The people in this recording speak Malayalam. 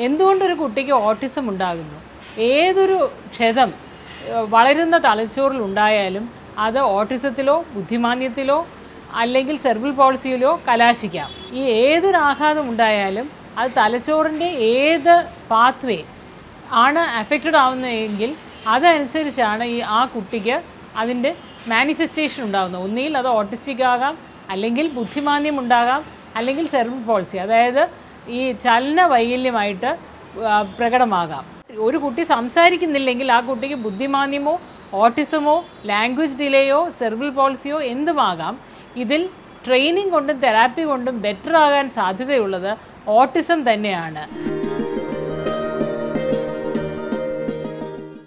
എന്തുകൊണ്ടൊരു കുട്ടിക്ക് ഓട്ടിസം ഉണ്ടാകുന്നു ഏതൊരു ക്ഷതം ഏഹ്, വളരുന്ന തലച്ചോറിൽ ഉണ്ടായാലും അത് ഓട്ടിസത്തിലോ ബുദ്ധിമാന്ദ്യത്തിലോ അല്ലെങ്കിൽ സെർബിൾ പോളിസിയിലോ കലാശിക്കാം ഈ ഏതൊരു ആഘാതം ഉണ്ടായാലും അത് തലച്ചോറിൻ്റെ ഏത് പാത്വേ ആണ് അഫക്റ്റഡ് ആവുന്നതെങ്കിൽ അതനുസരിച്ചാണ് ഈ ആ കുട്ടിക്ക് അതിൻ്റെ മാനിഫെസ്റ്റേഷൻ ഉണ്ടാകുന്നത് ഒന്നുകിൽ അത് ഓട്ടിസ്റ്റിക് ആകാം അല്ലെങ്കിൽ ബുദ്ധിമാന്ദ്യം ഉണ്ടാകാം അല്ലെങ്കിൽ സെർബിൾ പോളിസി അതായത് ഈ ചലന വൈകല്യമായിട്ട് ആ, പ്രകടമാകാം ഒരു കുട്ടി സംസാരിക്കുന്നില്ലെങ്കിൽ ആ കുട്ടിക്ക് ബുദ്ധിമാന്ദ്യമോ ഓട്ടിസമോ ലാംഗ്വേജ് ഡിലേയോ സെർബിൾ പോളിസിയോ എന്തുമാകാം ഇതിൽ ട്രെയിനിങ് കൊണ്ടും തെറാപ്പി കൊണ്ടും ബെറ്റർ ആകാൻ സാധ്യതയുള്ളത് ഓട്ടിസം തന്നെയാണ്